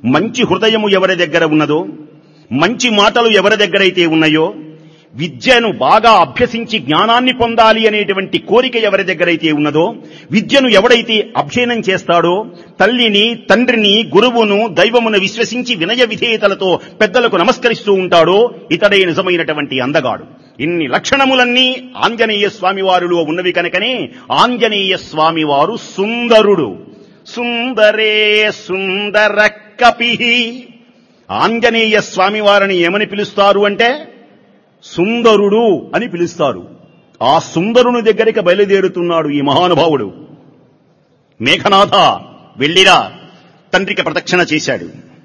మంచి హృదయము ఎవరి దగ్గర ఉన్నదో మంచి మాటలు ఎవరి దగ్గరైతే ఉన్నాయో విద్యను బాగా అభ్యసించి జ్ఞానాన్ని పొందాలి అనేటువంటి కోరిక ఎవరి దగ్గరైతే ఉన్నదో విద్యను ఎవడైతే అధ్యయనం చేస్తాడో తల్లిని తండ్రిని గురువును దైవమును విశ్వసించి వినయ విధేయతలతో పెద్దలకు నమస్కరిస్తూ ఉంటాడో ఇతడే నిజమైనటువంటి అందగాడు ఇన్ని లక్షణములన్నీ ఆంజనేయ స్వామి వారిలో ఉన్నవి కనుకనే ఆంజనేయ స్వామి వారు సుందరుడు సుందరే సుందర కపిహి ఆంజనేయ స్వామి వారిని ఏమని పిలుస్తారు అంటే సుందరుడు అని పిలుస్తారు ఆ సుందరుని దగ్గరికి బయలుదేరుతున్నాడు ఈ మహానుభావుడు మేఘనాథ వెళ్ళిరా తండ్రికి ప్రదక్షిణ చేశాడు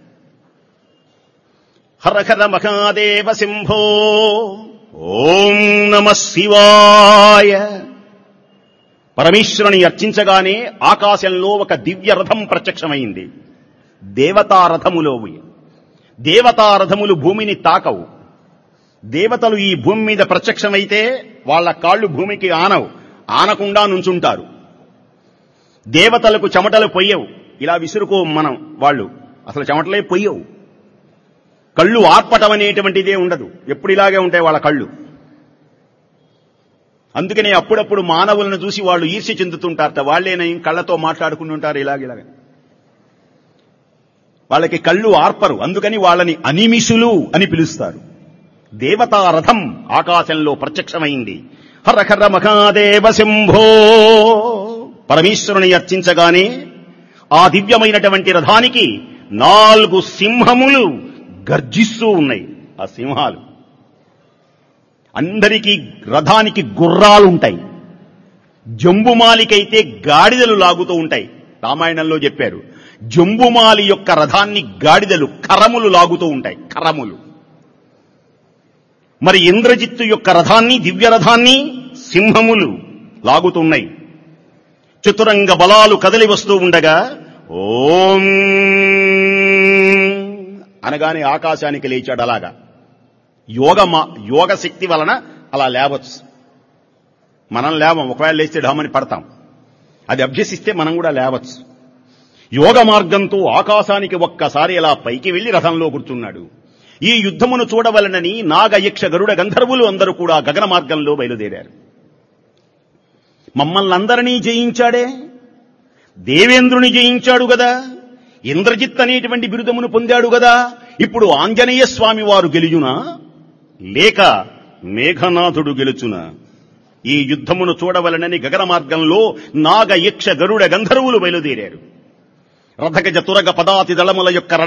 హర హర మహాదేవ సింహో ఓం నమ శివాయ పరమేశ్వరుని అర్చించగానే ఆకాశంలో ఒక దివ్య రథం ప్రత్యక్షమైంది దేవతా రథములోవి దేవతా రథములు భూమిని తాకవు దేవతలు ఈ భూమి మీద ప్రత్యక్షమైతే వాళ్ళ కాళ్ళు భూమికి ఆనవు ఆనకుండా నుంచుంటారు దేవతలకు చెమటలు పొయ్యవు ఇలా విసురుకో మనం వాళ్ళు అసలు చెమటలే పొయ్యవు కళ్ళు ఆర్పటం అనేటువంటిదే ఉండదు ఎప్పుడు ఇలాగే ఉంటాయి వాళ్ళ కళ్ళు అందుకనే అప్పుడప్పుడు మానవులను చూసి వాళ్ళు ఈర్ష్య చెందుతుంటారట వాళ్ళేనా కళ్ళతో మాట్లాడుకుంటుంటారు ఇలాగిలాగ వాళ్ళకి కళ్ళు ఆర్పరు అందుకని వాళ్ళని అనిమిషులు అని పిలుస్తారు దేవతా రథం ఆకాశంలో ప్రత్యక్షమైంది హర హర మహాదేవ శంభో పరమేశ్వరుని అర్చించగానే ఆ దివ్యమైనటువంటి రథానికి నాలుగు సింహములు గర్జిస్తూ ఉన్నాయి ఆ సింహాలు అందరికీ రథానికి గుర్రాలుంటాయి జంబుమాలికైతే గాడిదలు లాగుతూ ఉంటాయి రామాయణంలో చెప్పారు జంబుమాలి యొక్క రథాన్ని గాడిదలు కరములు లాగుతూ ఉంటాయి కరములు మరి ఇంద్రజిత్తు యొక్క రథాన్ని దివ్య రథాన్ని సింహములు లాగుతున్నాయి చతురంగ బలాలు కదలి వస్తూ ఉండగా ఓం అనగానే ఆకాశానికి లేచాడు అలాగా యోగ యోగ శక్తి వలన అలా లేవచ్చు మనం లేవం ఒకవేళ లేస్తే ఢామని పడతాం అది అభ్యసిస్తే మనం కూడా లేవచ్చు యోగ మార్గంతో ఆకాశానికి ఒక్కసారి అలా పైకి వెళ్లి రథంలో కూర్చున్నాడు ఈ యుద్ధమును చూడవలనని నాగయక్ష గరుడ గంధర్వులు అందరూ కూడా గగన మార్గంలో బయలుదేరారు మమ్మల్ని అందరినీ జయించాడే దేవేంద్రుని జయించాడు గదా ఇంద్రజిత్ అనేటువంటి బిరుదమును పొందాడు గదా ఇప్పుడు ఆంజనేయ స్వామి వారు గెలుచునా లేక మేఘనాథుడు గెలుచునా ఈ యుద్ధమును చూడవలనని గగన మార్గంలో నాగ యక్ష గరుడ గంధర్వులు బయలుదేరారు రథగజ తురగ పదాతి దళముల యొక్క